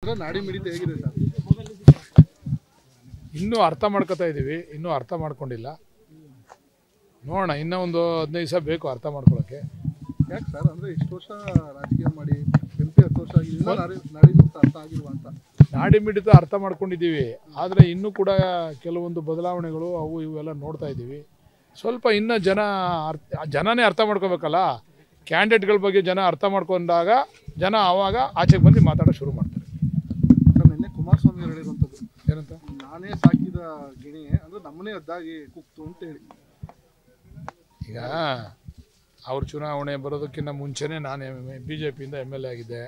Sir ನಾಡಿ ಮಿಡಿತ ಹೇಗಿದೆ ಸರ್ ಇನ್ನೂ ಅರ್ಥ ಮಾಡ್ಕೋತಾ ಇದ್ದೀವಿ ಇನ್ನೂ ಅರ್ಥ ಮಾಡ್ಕೊಂಡಿಲ್ಲ ನೋಡೋಣ ಇನ್ನೂ ಒಂದು ಹದಿನೈದು ದಿವಸ ಬೇಕು ಅರ್ಥ ಮಾಡ್ಕೊಳ್ಳೋಕ್ಕೆ ಯಾಕೆ ಸರ್ ಅಂದ್ರೆ ಇಷ್ಟು ವರ್ಷ ರಾಜಕೀಯ ಮಾಡಿ ಎಂ ಪಿ ಹತ್ತು ವರ್ಷ ಆಗಿದೆ ಇನ್ನೂ ನಾಡಿ ನಾಡಿ ಮಿಡಿತ ಅರ್ಥ ಆಗಿಲ್ವ ಅಂತ ನಾಡಿ ಮಿಡಿತ ಅರ್ಥ ಮಾಡ್ಕೊಂಡಿದ್ದೀವಿ ಆದರೆ ಇನ್ನೂ ಕೂಡ ಕೆಲವೊಂದು ಬದಲಾವಣೆಗಳು ಅವು ಇವೆಲ್ಲ ನೋಡ್ತಾ ಇದ್ದೀವಿ ಸ್ವಲ್ಪ ಇನ್ನೂ ಜನ ಅರ್ಥ ಜನನೇ ಅರ್ಥ ಮಾಡ್ಕೋಬೇಕಲ್ಲ ಕ್ಯಾಂಡಿಡೇಟ್ಗಳ ಬಗ್ಗೆ ಜನ ಅರ್ಥ ಮಾಡ್ಕೊಂಡಾಗ ಜನ ಆವಾಗ ಆಚೆಗೆ ಬಂದು ಮಾತಾಡೋಕೆ ಶುರು ಮಾಡ್ತಾರೆ ಸರ್ ನಿನ್ನೆ ಕುಮಾರಸ್ವಾಮಿ ಅವರು ಹೇಳಿರುವಂಥದ್ದು ಏನಂತ ನಾನೇ ಸಾಕಿದ ಗಿಣಿ ಅಂದ್ರೆ ನಮ್ಮನೇ ಅದ್ದಾಗಿ ಕುಕ್ತು ಅಂತ ಹೇಳಿ ಈಗ ಅವ್ರ ಚುನಾವಣೆ ಬರೋದಕ್ಕಿಂತ ಮುಂಚೆನೇ ನಾನು ಬಿ ಜೆ ಪಿಯಿಂದ ಎಮ್ ಎಲ್ ಎ ಆಗಿದ್ದೆ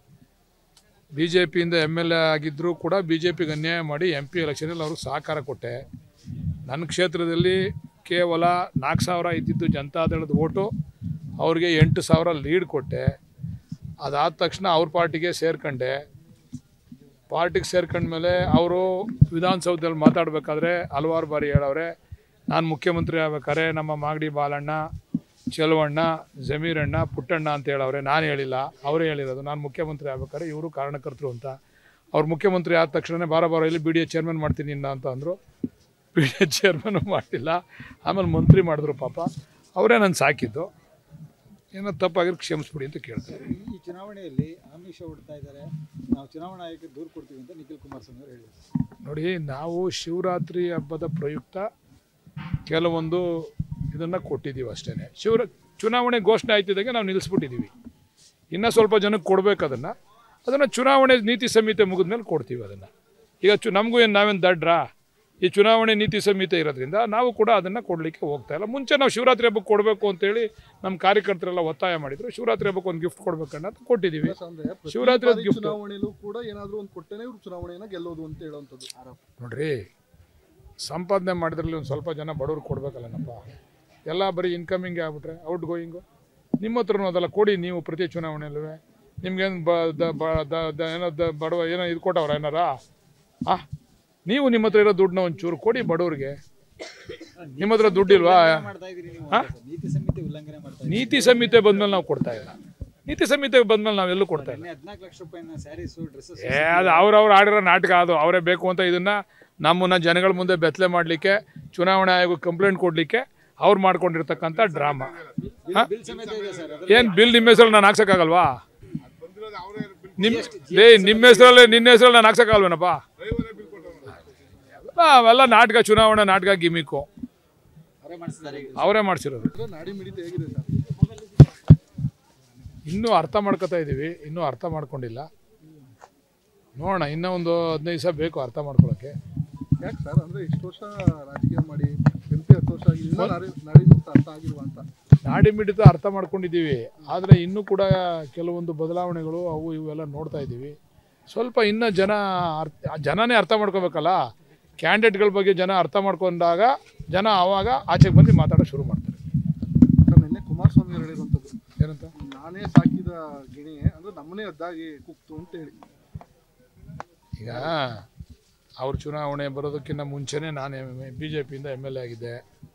ಬಿ ಜೆ ಪಿಯಿಂದ ಎಮ್ ಎಲ್ ಎ ಆಗಿದ್ದರೂ ಕೂಡ ಬಿ ಜೆ ಪಿಗೆ ಅನ್ಯಾಯ ಮಾಡಿ ಎಂ ಪಿ ಎಲೆಕ್ಷನಲ್ಲಿ ಅವ್ರಿಗೆ ಸಹಕಾರ ಕೊಟ್ಟೆ ನನ್ನ ಕ್ಷೇತ್ರದಲ್ಲಿ ಕೇವಲ ನಾಲ್ಕು ಸಾವಿರ ಇದ್ದಿದ್ದು ಜನತಾದಳದ ಓಟು ಅವ್ರಿಗೆ ಎಂಟು ಸಾವಿರ ಲೀಡ್ ಕೊಟ್ಟೆ ಅದಾದ ತಕ್ಷಣ ಅವ್ರ ಪಾರ್ಟಿಗೆ ಸೇರ್ಕೊಂಡೆ ಪಾರ್ಟಿಗೆ ಸೇರ್ಕೊಂಡ್ಮೇಲೆ ಅವರು ವಿಧಾನಸೌಧದಲ್ಲಿ ಮಾತಾಡಬೇಕಾದ್ರೆ ಹಲವಾರು ಬಾರಿ ಹೇಳವ್ರೆ ನಾನು ಮುಖ್ಯಮಂತ್ರಿ ಆಗ್ಬೇಕಾದ್ರೆ ನಮ್ಮ ಮಾಗಡಿ ಬಾಲಣ್ಣ ಚೆಲುವಣ್ಣ ಜಮೀರಣ್ಣ ಪುಟ್ಟಣ್ಣ ಅಂತ ಹೇಳವ್ರೆ ನಾನು ಹೇಳಿಲ್ಲ ಅವರೇ ಹೇಳಿರೋದು ನಾನು ಮುಖ್ಯಮಂತ್ರಿ ಆಗ್ಬೇಕಾದ್ರೆ ಇವರು ಕಾರಣಕರ್ತರು ಅಂತ ಅವ್ರು ಮುಖ್ಯಮಂತ್ರಿ ಆದ ತಕ್ಷಣ ಬಾರ ಬಾರ ಇಲ್ಲಿ ಬಿ ಡಿ ಎ ಚೇರ್ಮನ್ ಮಾಡ್ತೀನಿ ಇನ್ನ ಅಂತ ಅಂದರು ಬಿ ಡಿ ಎ ಚೇರ್ಮನ್ ಮಾಡಿಲ್ಲ ಆಮೇಲೆ ಮಂತ್ರಿ ಮಾಡಿದ್ರು ಪಾಪ ಅವರೇ ನಾನು ಸಾಕಿದ್ದು ಏನೋ ತಪ್ಪಾಗಿರೋ ಕ್ಷಮಿಸ್ಬಿಡಿ ಅಂತ ಕೇಳ್ತಾರೆ ಈ ಚುನಾವಣೆಯಲ್ಲಿ ಆಮಿಷ ಹೊಡ್ತಾ ಇದ್ದಾರೆ ನಾವು ಚುನಾವಣಾ ಆಯೋಗಕ್ಕೆ ದೂರು ಕೊಡ್ತೀವಿ ಅಂತ ನಿಖಿಲ್ ಕುಮಾರಸ್ವಾಮಿ ಅವರು ಹೇಳಿದರು ನೋಡಿ ನಾವು ಶಿವರಾತ್ರಿ ಹಬ್ಬದ ಪ್ರಯುಕ್ತ ಕೆಲವೊಂದು ಇದನ್ನು ಕೊಟ್ಟಿದ್ದೀವಿ ಅಷ್ಟೇ ಶಿವರ ಚುನಾವಣೆ ಘೋಷಣೆ ಆಯ್ತಿದ್ದಾಗೆ ನಾವು ನಿಲ್ಲಿಸ್ಬಿಟ್ಟಿದ್ದೀವಿ ಇನ್ನೂ ಸ್ವಲ್ಪ ಜನಕ್ಕೆ ಕೊಡ್ಬೇಕು ಅದನ್ನು ಅದನ್ನು ಚುನಾವಣೆ ನೀತಿ ಸಂಹಿತೆ ಮುಗಿದ್ಮೇಲೆ ಕೊಡ್ತೀವಿ ಅದನ್ನು ಈಗ ಚು ನಮಗೂ ಏನು ನಾವೇನು ದಡ್ರಾ ಈ ಚುನಾವಣೆ ನೀತಿ ಸಂಹಿತೆ ಇರೋದ್ರಿಂದ ನಾವು ಕೂಡ ಅದನ್ನು ಕೊಡಲಿಕ್ಕೆ ಹೋಗ್ತಾ ಇಲ್ಲ ಮುಂಚೆ ನಾವು ಶಿವರಾತ್ರಿ ಹಬ್ಬಕ್ಕೆ ಕೊಡಬೇಕು ಅಂತೇಳಿ ನಮ್ಮ ಕಾರ್ಯಕರ್ತರೆಲ್ಲ ಒತ್ತಾಯ ಮಾಡಿದ್ರು ಶಿವರಾತ್ರಿ ಹಬ್ಬಕ್ಕೆ ಒಂದು ಗಿಫ್ಟ್ ಕೊಡ್ಬೇಕನ್ನ ಅಂತ ಕೊಟ್ಟಿದ್ದೀವಿ ಸರ್, ಅಂದ್ರೆ ಪ್ರತಿ ಶಿವರಾತ್ರಿ ಬಾರಿ gift. ಚುನಾವಣೆಯಲ್ಲೂ ಕೂಡ ಏನಾದ್ರೂ ಒಂದು ಕೊಟ್ಟೆನೆ ಇವ್ರು ಚುನಾವಣೆಯನ್ನ ಗೆಲ್ಲೋದು ಅಂತ ಹೇಳುವಂಥದ್ದು ಆರೋಪ ನೋಡ್ರಿ ಸಂಪಾದನೆ ಮಾಡಿದ್ರಲ್ಲಿ ಒಂದು ಸ್ವಲ್ಪ ಜನ ಬಡವ್ರು ಕೊಡ್ಬೇಕಲ್ಲನಪ್ಪ ಎಲ್ಲ ಬರೀ ಇನ್ಕಮಿಂಗ್ ಆಗ್ಬಿಟ್ರೆ ಔಟ್ ಗೋಯಿಂಗು ನಿಮ್ಮ ಹತ್ರನೂ ಅದೆಲ್ಲ ಕೊಡಿ ನೀವು ಪ್ರತಿ ಚುನಾವಣೆಯಲ್ಲೂ ನಿಮ್ಗೇನು ಬ ದ ಬ ದ ದ- ಏನೋ ದ ಬಡವ ಏನೋ ಇದು ಕೊಟ್ಟವ್ರ ಏನಾರ ಆ ನೀವು ನಿಮ್ಮ ಹತ್ರ ಇರೋ ದುಡ್ಡನ್ನ ಒಂಚೂರು ಕೊಡಿ ಬಡವ್ರಿಗೆ ನಿಮ್ಮ ಹತ್ರ ದುಡ್ಡಿಲ್ವಾ ಮಾಡ್ತಾ ಇದ್ದೀರಿ ನೀವು ಅಂತ ಸರ್. ನೀತಿ ಸಂಹಿತೆ ಉಲ್ಲಂಘನೆ ಮಾಡ್ತಾ ಇದ್ದೀರಿ ನೀತಿ ಸಂಹಿತೆ ಬಂದ್ಮೇಲೆ ನಾವು ಕೊಡ್ತಾ ಇಲ್ಲ ನೀತಿ ಸಂಹಿತೆ ಬಂದ್ಮೇಲೆ ನಾವೆಲ್ಲೂ ಕೊಡ್ತಾ ಇಲ್ಲ ನಿನ್ನೆ ಹದಿನಾಲ್ಕು ಲಕ್ಷ ರೂಪಾಯಿನ ಸ್ಯಾರೀಸು ಡ್ರೆಸ್ಸಸ್ ಏ ಅದು ಅವ್ರವ್ರು ಆಡಿರೋ ನಾಟಕ ಅದು ಅವರೇ ಬೇಕು ಅಂತ ಇದನ್ನ ನಮ್ಮನ್ನ ಜನಗಳ ಮುಂದೆ ಬೆತ್ತಲೆ ಮಾಡಲಿಕ್ಕೆ ಚುನಾವಣಾ ಆಯೋಗಕ್ಕೆ ಕಂಪ್ಲೇಂಟ್ ಕೊಡಲಿಕ್ಕೆ ಅವ್ರು ಮಾಡ್ಕೊಂಡಿರ್ತಕ್ಕಂಥ ಡ್ರಾಮಾ ಬಿಲ್ ಸಮೇತ ಇದೆ ಸರ್ ಅದ್ರ ಏನು ಬಿಲ್ ನಿಮ್ಮ ಹೆಸರಲ್ಲಿ ನಾನು ಹಾಕ್ಸೋಕ್ಕಾಗಲ್ವಾ ನಿಮ್ಮ ಲೇ ನಿಮ್ಮ ಹೆಸರಲ್ಲಿ ನಿನ್ನ ಹೆಸರಲ್ಲಿ ನಾನು ಹಾಕ್ಸೋಕ್ಕಾಗಲ್ವೇನಪ್ಪ ಅವೆಲ್ಲ- ಅವೆಲ್ಲ ನಾಟಕ ಚುನಾವಣಾ ನಾಟಕ ಗಿಮಿಕು ಅವರೇ ಮಾಡಿಸಿದ್ದಾರೆ ಈಗ ಅವರೇ ಮಾಡಿಸಿರೋದು ಅಂದ್ರೆ ನಾಡಿ ಮಿಡಿತ ಹೇಗಿದೆ ಸರ್ ಇನ್ನೂ ಅರ್ಥ ಮಾಡ್ಕೋತಾ ಇದ್ದೀವಿ ಇನ್ನೂ ಅರ್ಥ ಮಾಡ್ಕೊಂಡಿಲ್ಲ ನೋಡೋಣ ಇನ್ನೂ ಒಂದು ಹದಿನೈದು ದಿವಸ ಬೇಕು ಅರ್ಥ ಮಾಡ್ಕೊಳ್ಳೋಕ್ಕೆ ಯಾಕೆ ಸರ್ ಅಂದ್ರೆ ಇಷ್ಟು ವರ್ಷ ರಾಜಕೀಯ ಮಾಡಿ ಎಂ ಪಿ ಹತ್ತು ವರ್ಷ ಆಗಿದೆ ಇನ್ನೂ ನಾಡಿ ನಾಡಿ ಮಿಡಿತ ಅರ್ಥ ಆಗಿಲ್ವ ಅಂತ ನಾಡಿ ಮಿಡಿತ ಅರ್ಥ ಮಾಡ್ಕೊಂಡಿದ್ದೀವಿ ಆದರೆ ಇನ್ನೂ ಕೂಡ ಕೆಲವೊಂದು ಬದಲಾವಣೆಗಳು ಅವು ಇವೆಲ್ಲ ನೋಡ್ತಾ ಇದ್ದೀವಿ ಸ್ವಲ್ಪ ಇನ್ನೂ ಜನ ಅರ್ಥ ಜನನೇ ಅರ್ಥ ಮಾಡ್ಕೋಬೇಕಲ್ಲ ಕ್ಯಾಂಡಿಡೇಟ್ಗಳ ಬಗ್ಗೆ ಜನ ಅರ್ಥ ಮಾಡ್ಕೊಂಡಾಗ ಜನ ಆವಾಗ ಆಚೆಗೆ ಬಂದು ಮಾತಾಡೋಕೆ ಶುರು ಮಾಡ್ತಾರೆ ಸರ್ ನಿನ್ನೆ ಕುಮಾರಸ್ವಾಮಿ ಅವರು ಹೇಳಿರುವಂಥದ್ದು ಏನಂತ ನಾನೇ ಸಾಕಿದ ಗಿಣಿ ಅಂದ್ರೆ ನಮ್ಮನೇ ಅದ್ದಾಗಿ ಕುಕ್ತು ಅಂತ ಹೇಳಿ ಈಗ ಅವ್ರ ಚುನಾವಣೆ ಬರೋದಕ್ಕಿಂತ ಮುಂಚೆನೇ ನಾನು ಬಿ ಜೆ ಪಿಯಿಂದ ಎಮ್ ಎಲ್ ಎ ಆಗಿದ್ದೆ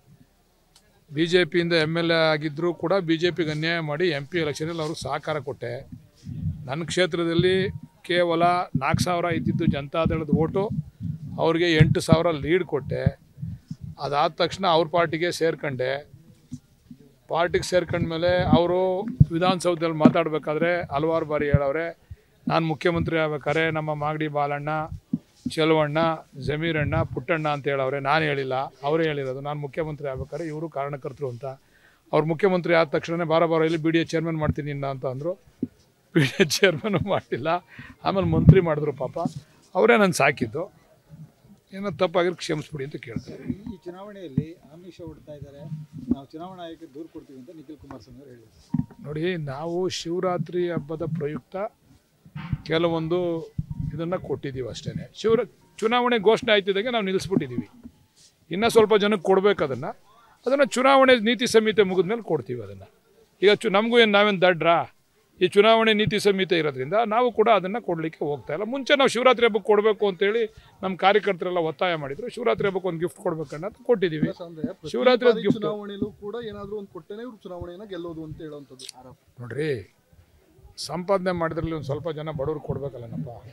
ಬಿ ಜೆ ಪಿಯಿಂದ ಎಮ್ ಎಲ್ ಎ ಆಗಿದ್ದರೂ ಕೂಡ ಬಿ ಜೆ ಪಿಗೆ ಅನ್ಯಾಯ ಮಾಡಿ ಎಂ ಪಿ ಎಲೆಕ್ಷನಲ್ಲಿ ಅವ್ರಿಗೆ ಸಹಕಾರ ಕೊಟ್ಟೆ ನನ್ನ ಕ್ಷೇತ್ರದಲ್ಲಿ ಕೇವಲ ನಾಲ್ಕು ಸಾವಿರ ಇದ್ದಿದ್ದು ಜನತಾದಳದ ಓಟು ಅವ್ರಿಗೆ ಎಂಟು ಸಾವಿರ ಲೀಡ್ ಕೊಟ್ಟೆ ಅದಾದ ತಕ್ಷಣ ಅವ್ರ ಪಾರ್ಟಿಗೆ ಸೇರ್ಕೊಂಡೆ ಪಾರ್ಟಿಗೆ ಸೇರ್ಕೊಂಡ್ಮೇಲೆ ಅವರು ವಿಧಾನಸೌಧದಲ್ಲಿ ಮಾತಾಡಬೇಕಾದ್ರೆ ಹಲವಾರು ಬಾರಿ ಹೇಳವ್ರೆ ನಾನು ಮುಖ್ಯಮಂತ್ರಿ ಆಗ್ಬೇಕಾದ್ರೆ ನಮ್ಮ ಮಾಗಡಿ ಬಾಲಣ್ಣ ಚೆಲುವಣ್ಣ ಜಮೀರಣ್ಣ ಪುಟ್ಟಣ್ಣ ಅಂತ ಹೇಳವ್ರೆ ನಾನು ಹೇಳಿಲ್ಲ ಅವರೇ ಹೇಳಿರೋದು ನಾನು ಮುಖ್ಯಮಂತ್ರಿ ಆಗ್ಬೇಕಾದ್ರೆ ಇವರು ಕಾರಣಕರ್ತರು ಅಂತ ಅವ್ರು ಮುಖ್ಯಮಂತ್ರಿ ಆದ ತಕ್ಷಣ ಬಾರ ಬಾರ ಇಲ್ಲಿ ಬಿ ಡಿ ಎ ಚೇರ್ಮನ್ ಮಾಡ್ತೀನಿ ಇನ್ನ ಅಂತ ಅಂದರು ಬಿ ಡಿ ಎ ಚೇರ್ಮನ್ ಮಾಡಿಲ್ಲ ಆಮೇಲೆ ಮಂತ್ರಿ ಮಾಡಿದ್ರು ಪಾಪ ಅವರೇ ನಾನು ಸಾಕಿದ್ದು ಏನೋ ತಪ್ಪಾಗಿರೋ ಕ್ಷಮಿಸ್ಬಿಡಿ ಅಂತ ಕೇಳ್ತಾರೆ ಈ ಚುನಾವಣೆಯಲ್ಲಿ ಆಮಿಷ ಹೊಡ್ತಾ ಇದ್ದಾರೆ ನಾವು ಚುನಾವಣಾ ಆಯೋಗಕ್ಕೆ ದೂರು ಕೊಡ್ತೀವಿ ಅಂತ ನಿಖಿಲ್ ಕುಮಾರಸ್ವಾಮಿ ಅವರು ಹೇಳಿದರು ನೋಡಿ ನಾವು ಶಿವರಾತ್ರಿ ಹಬ್ಬದ ಪ್ರಯುಕ್ತ ಕೆಲವೊಂದು ಇದನ್ನು ಕೊಟ್ಟಿದ್ದೀವಿ ಅಷ್ಟೇ ಶಿವರ ಚುನಾವಣೆ ಘೋಷಣೆ ಆಯ್ತಿದ್ದಾಗೆ ನಾವು ನಿಲ್ಲಿಸ್ಬಿಟ್ಟಿದ್ದೀವಿ ಇನ್ನೂ ಸ್ವಲ್ಪ ಜನಕ್ಕೆ ಕೊಡ್ಬೇಕು ಅದನ್ನು ಅದನ್ನು ಚುನಾವಣೆ ನೀತಿ ಸಂಹಿತೆ ಮುಗಿದ್ಮೇಲೆ ಕೊಡ್ತೀವಿ ಅದನ್ನು ಈಗ ಚು ನಮಗೂ ಏನು ನಾವೇನು ದಡ್ರಾ ಈ ಚುನಾವಣೆ ನೀತಿ ಸಂಹಿತೆ ಇರೋದ್ರಿಂದ ನಾವು ಕೂಡ ಅದನ್ನು ಕೊಡಲಿಕ್ಕೆ ಹೋಗ್ತಾ ಇಲ್ಲ ಮುಂಚೆ ನಾವು ಶಿವರಾತ್ರಿ ಹಬ್ಬಕ್ಕೆ ಕೊಡಬೇಕು ಅಂತೇಳಿ ನಮ್ಮ ಕಾರ್ಯಕರ್ತರೆಲ್ಲ ಒತ್ತಾಯ ಮಾಡಿದ್ರು ಶಿವರಾತ್ರಿ ಹಬ್ಬಕ್ಕೆ ಒಂದು ಗಿಫ್ಟ್ ಕೊಡ್ಬೇಕನ್ನ ಅಂತ ಕೊಟ್ಟಿದ್ದೀವಿ ಅಂದ್ರೆ ಪ್ರತಿ ಶಿವರಾತ್ರಿ ಬಾರಿ gift. ಚುನಾವಣೆಯಲ್ಲೂ ಕೂಡ ಏನಾದ್ರೂ ಒಂದು ಕೊಟ್ಟೆನೆ ಇವ್ರು ಚುನಾವಣೆಯನ್ನ ಗೆಲ್ಲೋದು ಅಂತ ಹೇಳುವಂಥದ್ದು ಆರೋಪ ನೋಡ್ರಿ ಸಂಪಾದನೆ ಮಾಡಿದ್ರಲ್ಲಿ ಒಂದು ಸ್ವಲ್ಪ ಜನ ಬಡವ್ರು ಕೊಡ್ಬೇಕಲ್ಲನಪ್ಪ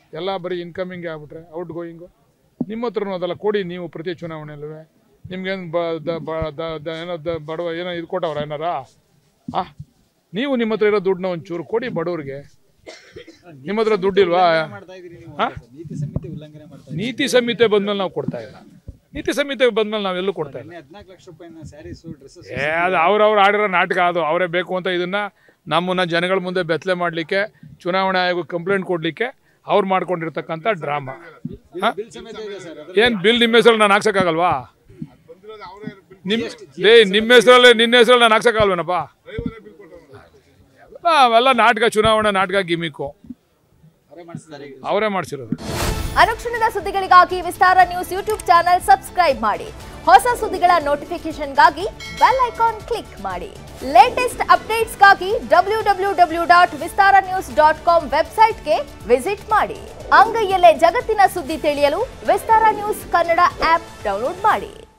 ಎಲ್ಲ ಬರೀ ಇನ್ಕಮಿಂಗ್ ಆಗ್ಬಿಟ್ರೆ ಔಟ್ ಗೋಯಿಂಗು ನಿಮ್ಮ ಹತ್ರನೂ ಅದಲ್ಲ ಕೊಡಿ ನೀವು ಪ್ರತಿ ಚುನಾವಣೆಯಲ್ಲೂ ನಿಮ್ಗೇನು ಬ ದ- ಬ- ದ- ದ- ಏನೋ ದ- ಬಡವ ಏನೋ ಇದು ಕೊಟ್ಟವ್ರ ಏನಾರ ಆ ನೀವು ನಿಮ್ಮ ಹತ್ರ ಇರೋ ದುಡ್ಡನ್ನ ಒಂಚೂರು ಕೊಡಿ ಬಡವ್ರಿಗೆ ನಿಮ್ಮ ಹತ್ರ ದುಡ್ಡಿಲ್ವಾ ಉಲ್ಲಂಘನೆ ಮಾಡ್ತಾ ಇದೀರಿ ನೀವು ಅಂತ ಸರ್. ನೀತಿ ಸಂಹಿತೆ ಉಲ್ಲಂಘನೆ ಮಾಡ್ತಾ ಇದ್ದೀರಿ ನೀತಿ ಸಂಹಿತೆ ಬಂದ್ಮೇಲೆ ನಾವು ಕೊಡ್ತಾ ಇಲ್ಲ ನೀತಿ ಸಂಹಿತೆ ಬಂದ್ಮೇಲೆ ನಾವೆಲ್ಲೂ ಕೊಡ್ತಾ ಇಲ್ಲ ನಿನ್ನೆ ಹದಿನಾಲ್ಕು ಲಕ್ಷ ರೂಪಾಯಿನ ಸ್ಯಾರೀಸು ಡ್ರೆಸ್ಸಸ್ ಏ ಅದು ಅವ್ರವ್ರು ಆಡಿರೋ ನಾಟಕ ಅದು ಅವರೇ ಬೇಕು ಅಂತ ಇದನ್ನ ನಮ್ಮನ್ನ ಜನಗಳ ಮುಂದೆ ಬೆತ್ತಲೆ ಮಾಡಲಿಕ್ಕೆ ಚುನಾವಣಾ ಆಯೋಗ ಕಂಪ್ಲೇಂಟ್ ಕೊಡಲಿಕ್ಕೆ ಅವ್ರು ಮಾಡ್ಕೊಂಡಿರ್ತಕ್ಕಂಥ ಡ್ರಾಮಾ ಬಿಲ್ ಸಮೇತ ಇದೆ ಸರ್ ಅದ್ರ ಏನು ಬಿಲ್ ನಿಮ್ಮ ಹೆಸರಲ್ಲಿ ನಾನು ಹಾಕ್ಸೋಕ್ಕಾಗಲ್ವಾ ನಿಮ್ಮ ಲೇ ನಿಮ್ಮ ಹೆಸರಲ್ಲೇ ನಿನ್ನ ಹೆಸರಲ್ಲಿ ನಾನು ಹಾಕ್ಸೋಕ್ಕಾಗಲ್ವೇನಪ್ಪ ಅವೆಲ್ಲ ಅವೆಲ್ಲ ನಾಟಕ ಚುನಾವಣಾ ನಾಟಕ ಗಿಮಿಕ್ಕು ಅವರೇ ಮಾಡಿಸಿದ್ದಾರೆ ಈಗ. ಅವರೇ ಮಾಡಿಸಿರೋದು ಅನುಕ್ಷಣದ ಸುದ್ದಿಗಳಿಗಾಗಿ Vistara news YouTube channel subscribe ಮಾಡಿ ಹೊಸ ಸುದ್ದಿಗಳ ನೋಟಿಫಿಕೇಶನ್ಗಾಗಿ ಬೆಲ್ ಐಕಾನ್ ಕ್ಲಿಕ್ ಮಾಡಿ ಲೇಟೆಸ್ಟ್ ಅಪ್ಡೇಟ್ಸ್ಗಾಗಿ W W W dot Vistara news dot com ವೆಬ್ಸೈಟ್ಗೆ ವಿಸಿಟ್ ಮಾಡಿ ಅಂಗೈಯಲ್ಲೇ ಜಗತ್ತಿನ ಸುದ್ದಿ ತಿಳಿಯಲು Vistara news Kannada app download ಮಾಡಿ